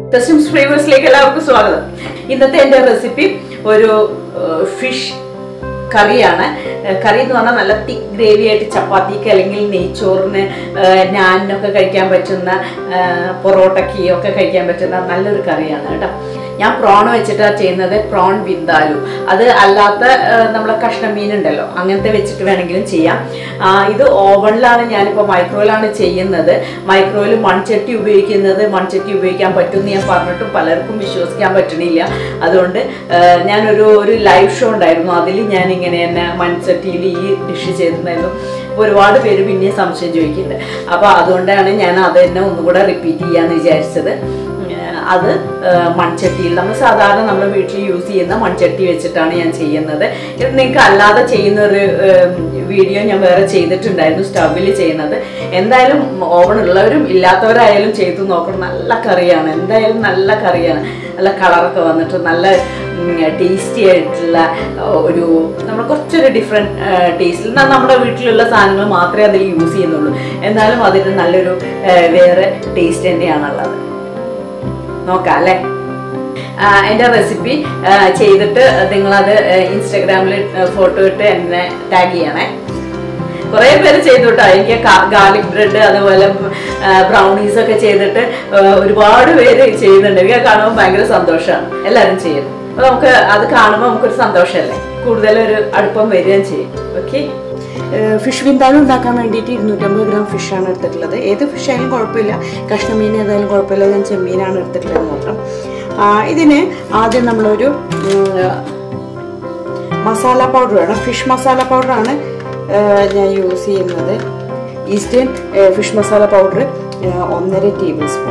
ടെസ്റ്റിംസ് ഫ്ലേവേഴ്സിലേക്ക് എല്ലാവർക്കും സ്വാഗതം ഇന്നത്തെ എൻ്റെ റെസിപ്പി ഒരു ഫിഷ് കറിയാണ് ഏഹ് കറി എന്ന് പറഞ്ഞാൽ നല്ല തിക്ക് ഗ്രേവി ആയിട്ട് ചപ്പാത്തിക്ക് അല്ലെങ്കിൽ നെയ്ച്ചോറിന് ഏഹ് നാനിനൊക്കെ കഴിക്കാൻ പറ്റുന്ന ഏഹ് പൊറോട്ടയ്ക്ക് ഒക്കെ കഴിക്കാൻ പറ്റുന്ന നല്ലൊരു കറിയാണ് കേട്ടോ ഞാൻ പ്രോൺ വെച്ചിട്ടാണ് ചെയ്യുന്നത് പ്രോൺ വിന്താലു അത് അല്ലാത്ത ഏഹ് നമ്മളെ കഷ്ണം മീൻ ഉണ്ടല്ലോ അങ്ങനത്തെ വെച്ചിട്ട് വേണമെങ്കിലും ചെയ്യാം ആ, ഇത് ഓവണിലാണ് ഞാനിപ്പോൾ മൈക്രോയിലാണ് ചെയ്യുന്നത് മൈക്രോയിൽ മൺചട്ടി ഉപയോഗിക്കുന്നത് മൺചട്ടി ഉപയോഗിക്കാൻ പറ്റുമെന്ന് ഞാൻ പറഞ്ഞിട്ടും പലർക്കും വിശ്വസിക്കാൻ പറ്റണില്ല അതുകൊണ്ട് ഏഹ് ഞാനൊരു ഒരു ലൈവ് ഷോ ഉണ്ടായിരുന്നു അതിൽ ഞാൻ ഇങ്ങനെ തന്നെ മൺചട്ടിയിൽ ഈ ഡിഷ് ചെയ്തിട്ടുണ്ടായിരുന്നു അപ്പോൾ ഒരുപാട് പേര് പിന്നെയും സംശയം ചോദിക്കുന്നുണ്ട് അപ്പോൾ അതുകൊണ്ടാണ് ഞാൻ അത് തന്നെ ഒന്നുകൂടെ റിപ്പീറ്റ് ചെയ്യാമെന്ന് വിചാരിച്ചത് ഏഹ് അത് ഏഹ് മൺചട്ടിയിൽ നമ്മൾ സാധാരണ നമ്മൾ വീട്ടിൽ യൂസ് ചെയ്യുന്ന മൺചട്ടി വെച്ചിട്ടാണ് ഞാൻ ചെയ്യുന്നത് ഇത് നിങ്ങൾക്ക് അല്ലാതെ ചെയ്യുന്ന ഒരു ഏഹ് വീഡിയോ ഞാൻ വേറെ ചെയ്തിട്ടുണ്ടായിരുന്നു സ്റ്റവിൽ ചെയ്യുന്നത് എന്തായാലും ഓവൺ ഉള്ളവരും ഇല്ലാത്തവരായാലും ചെയ്തു നോക്കണം നല്ല കറിയാണ് എന്തായാലും നല്ല കറിയാണ് നല്ല കളറൊക്കെ വന്നിട്ട് നല്ല ടേസ്റ്റി ആയിട്ടുള്ള ഒരു നമ്മൾ കുറച്ചൊരു ഡിഫറെൻറ്റ് ടേസ്റ്റിൽ നമ്മുടെ വീട്ടിലുള്ള സാധനങ്ങൾ മാത്രമേ അതിൽ യൂസ് ചെയ്യുന്നുള്ളൂ എന്നാലും അതിന് നല്ലൊരു ഏഹ് വേറെ ടേസ്റ്റ് തന്നെയാണുള്ളത് നോക്കാം അല്ലേ എൻ്റെ റെസിപ്പി ചെയ്തിട്ട് നിങ്ങളത് ഇൻസ്റ്റഗ്രാമിൽ ഫോട്ടോ ഇട്ട് എന്നെ ടാഗ് ചെയ്യണേ കുറേ പേര് ചെയ്തു കേട്ടോ എനിക്ക് ഗാർലിക് ബ്രെഡ് അതുപോലെ ബ്രൗണീസ് ഒക്കെ ചെയ്തിട്ട് ആ, ഒരുപാട് പേര് ചെയ്യുന്നുണ്ട് എനിക്ക് കാണുമ്പോൾ ഭയങ്കര സന്തോഷമാണ് എല്ലാവരും ചെയ്യും അപ്പോൾ നമുക്ക് അത് കാണുമ്പോൾ നമുക്കൊരു സന്തോഷമല്ലേ കൂടുതലൊരു അടുപ്പം വരികയും ചെയ്യും ഓക്കെ ഫിഷ് വിന്താലും ഉണ്ടാക്കാൻ വേണ്ടിയിട്ട് ഇരുന്നൂറ്റമ്പത് ഗ്രാം ഫിഷാണ് എടുത്തിട്ടുള്ളത് ഏത് ഫിഷ് ആയാലും കുഴപ്പമില്ല കഷ്ണമീൻ ഏതായാലും കുഴപ്പമില്ല ഞാൻ ചെമ്മീനാണ് എടുത്തിട്ടുള്ളത് മാത്രം ആ, ഇതിന് ആദ്യം നമ്മളൊരു ഉം, മസാല പൗഡർ വേണം ഫിഷ് മസാല പൗഡറാണ് ഞാൻ യൂസ് ചെയ്യുന്നത് ഈസ്റ്റേൺ ഫിഷ് മസാല പൗഡർ ഒന്നര ടേബിൾ സ്പൂൺ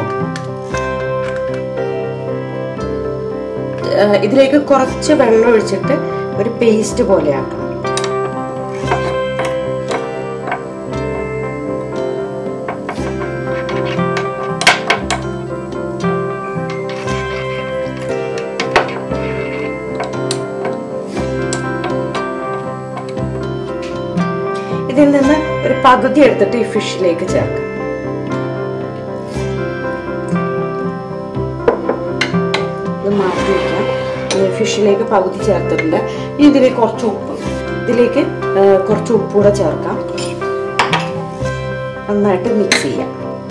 ഇതിലേക്ക് കുറച്ച് വെള്ളം ഒഴിച്ചിട്ട് ഒരു പേസ്റ്റ് പോലെ ആക്കണം ഇതിൽ നിന്ന് ഒരു പകുതി എടുത്തിട്ട് ഈ ഫിഷിലേക്ക് ചേർക്കാം ഇത് മാറ്റി വയ്ക്കാം ഈ ഫിഷിലേക്ക് പകുതി ചേർത്തിട്ടുണ്ട് ഇനി ഇതിലേക്ക് കുറച്ച് ഉപ്പ് ഇതിലേക്ക് ആ, കുറച്ച് ഉപ്പ് കൂടെ ചേർക്കാം നന്നായിട്ട് മിക്സ് ചെയ്യാം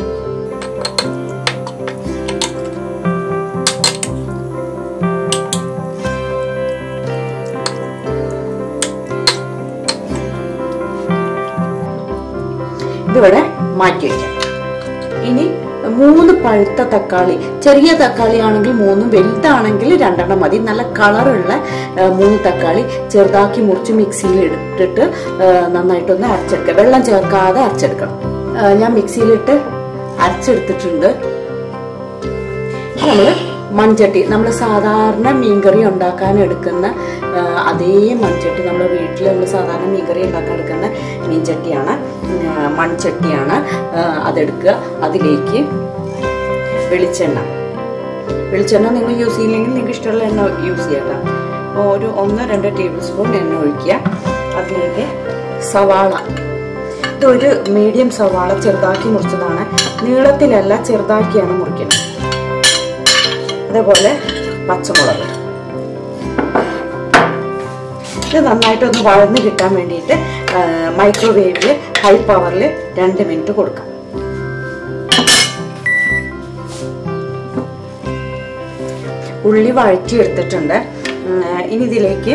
ഇതിവിടെ മാറ്റി വയ്ക്കാം ഇനി മൂന്ന് പഴുത്ത തക്കാളി ചെറിയ തക്കാളി ആണെങ്കിൽ മൂന്നും വലുതാണെങ്കിൽ രണ്ടെണ്ണം മതി നല്ല കളറുള്ള ആ, മൂന്ന് തക്കാളി ചെറുതാക്കി മുറിച്ച് മിക്സിയിൽ ഇട്ടിട്ട് ആ, നന്നായിട്ടൊന്ന് അരച്ചെടുക്കുക വെള്ളം ചേർക്കാതെ അരച്ചെടുക്കണം ആ, ഞാൻ മിക്സിയിലിട്ട് അരച്ചെടുത്തിട്ടുണ്ട് നമ്മൾ മൺചട്ടി നമ്മൾ സാധാരണ മീൻകറി ഉണ്ടാക്കാൻ എടുക്കുന്ന ആ, അതേ മൺചട്ടി നമ്മുടെ വീട്ടിൽ നമ്മൾ സാധാരണ മീൻകറി ഉണ്ടാക്കാൻ എടുക്കുന്ന മീൻചട്ടിയാണ് ആ, മൺചട്ടിയാണ് ആ, അതെടുക്കുക അതിലേക്ക് വെളിച്ചെണ്ണ വെളിച്ചെണ്ണ നിങ്ങൾ യൂസ് ചെയ്യില്ലെങ്കിൽ നിങ്ങൾക്ക് ഇഷ്ടമുള്ള എണ്ണ യൂസ് ചെയ്യാം കേട്ടോ. ഒരു ഒന്ന് രണ്ട് ടേബിൾ സ്പൂൺ എണ്ണ ഒഴിക്കുക അതിലേക്ക് സവാള ഇതൊരു മീഡിയം സവാള ചെറുതാക്കി മുറിച്ചതാണ് നീളത്തിലല്ല ചെറുതാക്കിയാണ് മുറിക്കുന്നത് അതേപോലെ പച്ചമുളക് ഇത് നന്നായിട്ടൊന്ന് വഴന്ന് കിട്ടാൻ വേണ്ടിയിട്ട് മൈക്രോവേവിൽ ഹൈ പവറിൽ രണ്ട് മിനിറ്റ് കൊടുക്കാം ഉള്ളി വഴറ്റി എടുത്തിട്ടുണ്ട് ഉം, ഇനി ഇതിലേക്ക്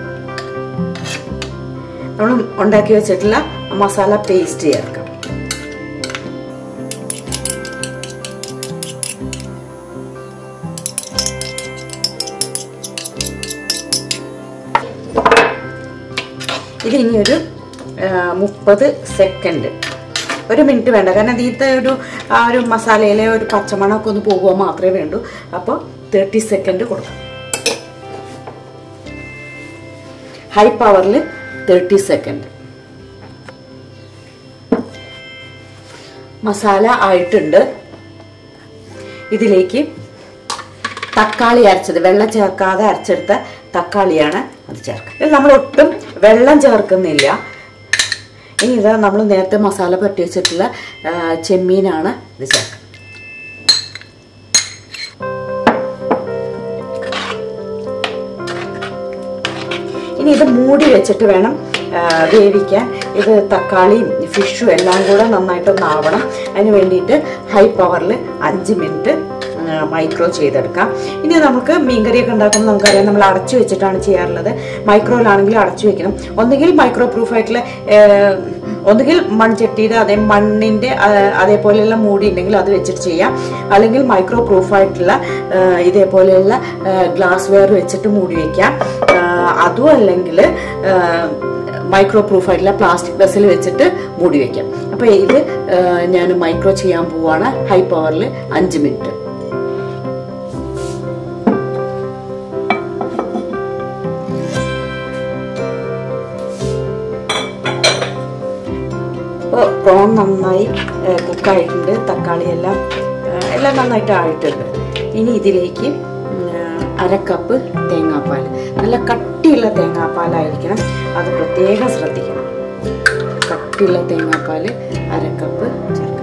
നമ്മൾ ഉണ്ടാക്കി വെച്ചിട്ടുള്ള മസാല പേസ്റ്റ് ചേർക്കാം ഇത് ഇനി ഒരു മുപ്പത് സെക്കൻഡ് ഒരു മിനിറ്റ് വേണ്ട കാരണം ഇതിലത്തെ ഒരു ആ ഒരു മസാലയിലെ ഒരു പച്ചമണമൊക്കെ ഒന്ന് പോകുക മാത്രമേ വേണ്ടൂ അപ്പോൾ തേർട്ടി സെക്കൻഡ് കൊടുക്കാം ഹൈ പവറിൽ തേർട്ടി സെക്കൻഡ് മസാല ആയിട്ടുണ്ട് ഇതിലേക്ക് തക്കാളി അരച്ചത് വെള്ളം ചേർക്കാതെ അരച്ചെടുത്ത തക്കാളിയാണ് അത് ചേർക്കുക ഇതിൽ നമ്മൾ ഒട്ടും വെള്ളം ചേർക്കുന്നില്ല ഇനി ഇത് നമ്മൾ നേരത്തെ മസാല പറ്റി വെച്ചിട്ടുള്ള ആ, ചെമ്മീനാണ് ഇത് ചേർക്കുക ഇനി ഇത് മൂടി വെച്ചിട്ട് വേണം ആ, വേവിക്കാൻ ഇത് തക്കാളിയും ഫിഷും എല്ലാം കൂടെ നന്നായിട്ടൊന്ന് ആവണം അതിന് വേണ്ടിയിട്ട് ഹൈ പവറിൽ അഞ്ച് മിനിറ്റ് മൈക്രോ ചെയ്തെടുക്കാം ഇനി നമുക്ക് മീൻകറിയൊക്കെ ഉണ്ടാക്കുമ്പോൾ നമുക്കറിയാം നമ്മൾ അടച്ചു വെച്ചിട്ടാണ് ചെയ്യാറുള്ളത് മൈക്രോയിലാണെങ്കിൽ അടച്ചു വെക്കണം ഒന്നുകിൽ മൈക്രോ പ്രൂഫ് ആയിട്ടുള്ള ഏഹ്, ഒന്നുകിൽ മൺചട്ടിയുടെ അതേ മണ്ണിൻ്റെ അതേപോലെയുള്ള മൂടി ഉണ്ടെങ്കിൽ അത് വെച്ചിട്ട് ചെയ്യാം അല്ലെങ്കിൽ മൈക്രോ പ്രൂഫ് ആയിട്ടുള്ള ഏഹ്, ഇതേപോലെയുള്ള ഗ്ലാസ് വെയർ വെച്ചിട്ട് മൂടി വയ്ക്കാം ഏഹ്, അതും അല്ലെങ്കിൽ മൈക്രോ പ്രൂഫ് ആയിട്ടുള്ള പ്ലാസ്റ്റിക് ബസ്സിൽ വെച്ചിട്ട് മൂടി വയ്ക്കാം അപ്പോൾ ഇത് ഞാൻ മൈക്രോ ചെയ്യാൻ പോവാണ് ഹൈ പവറിൽ അഞ്ച് മിനിറ്റ് ഇപ്പോൾ പ്രോൺ നന്നായി കുക്കായിട്ടുണ്ട് തക്കാളിയെല്ലാം ഏഹ്, എല്ലാം നന്നായിട്ട് ആയിട്ടുണ്ട് ഇനി ഇതിലേക്ക് ഉം, അര കപ്പ് തേങ്ങാപ്പാൽ നല്ല കട്ടിയുള്ള തേങ്ങാപ്പാലായിരിക്കണം അത് പ്രത്യേകം ശ്രദ്ധിക്കണം കട്ടിയുള്ള തേങ്ങാപ്പാൽ അര കപ്പ് ചേർക്കാം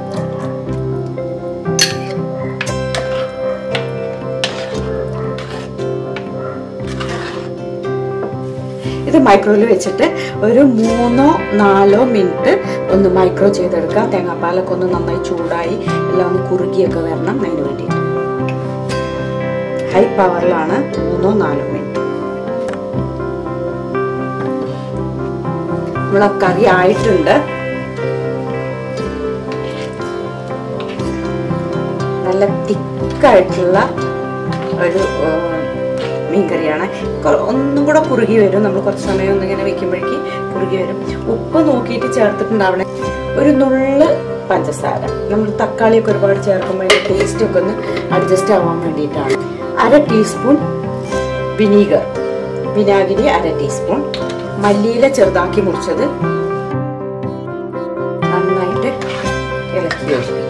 ഇത് മൈക്രോയിൽ വെച്ചിട്ട് ഒരു മൂന്നോ നാലോ മിനിറ്റ് ഒന്ന് മൈക്രോ ചെയ്തെടുക്കാം തേങ്ങാപ്പാലൊക്കെ ഒന്ന് നന്നായി ചൂടായി എല്ലാം ഒന്ന് കുറുകിയൊക്കെ വരണം അതിന് വേണ്ടിയിട്ട് ഹൈ പവറിലാണ് മൂന്നോ നാലോ മിനിറ്റ് നമ്മളെ കറി ആയിട്ടുണ്ട് നല്ല തിക്കായിട്ടുള്ള ഒരു ആ, മീൻകറിയാണ് കൊ- ഒന്നും കൂടെ കുറുകി വരും നമ്മൾ കുറച്ച് സമയം ഒന്നിങ്ങനെ വെക്കുമ്പോഴേക്ക് കുറുകി വരും ഉപ്പ് നോക്കിയിട്ട് ചേർത്തിട്ടുണ്ടാവണേ ഒരു നുള്ള് പഞ്ചസാര നമ്മൾ തക്കാളിയൊക്കെ ഒരുപാട് ചേർക്കുമ്പോൾ അതിൻ്റെ ടേസ്റ്റ് ഒക്കെ ഒന്ന് അഡ്ജസ്റ്റ് ആവാൻ വേണ്ടിയിട്ടാണ് അര ടീസ്പൂൺ വിനീഗർ വിനാഗിരി അര ടീസ്പൂൺ മല്ലിയില ചെറുതാക്കി മുറിച്ചത് നന്നായിട്ട് ഇളക്കി യോജിപ്പിക്കും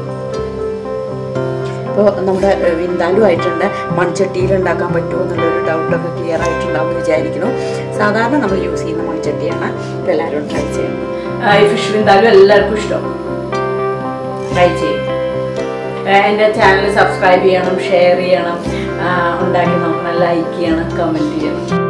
ഇപ്പോൾ നമ്മുടെ ഏഹ്, വിന്താലു ആയിട്ടുണ്ട് മൺചട്ടിയിൽ ഉണ്ടാക്കാൻ പറ്റുമോ എന്നുള്ളൊരു ഡൗട്ടൊക്കെ ക്ലിയർ ആയിട്ടുണ്ടാവും എന്ന് വിചാരിക്കുന്നു സാധാരണ നമ്മൾ യൂസ് ചെയ്യുന്ന മൺചട്ടിയാണ് ഇപ്പോൾ എല്ലാവരും ട്രൈ ചെയ്യുന്നത് ആ, ഈ ഫിഷ് എന്തായാലും എല്ലാവർക്കും ഇഷ്ടം ട്രൈ ചെയ്യും ആ, എൻ്റെ ചാനൽ സബ്സ്ക്രൈബ് ചെയ്യണം ഷെയർ ചെയ്യണം ആ, ഉണ്ടാക്കി നോക്കണം ലൈക്ക് ചെയ്യണം കമൻറ്റ് ചെയ്യണം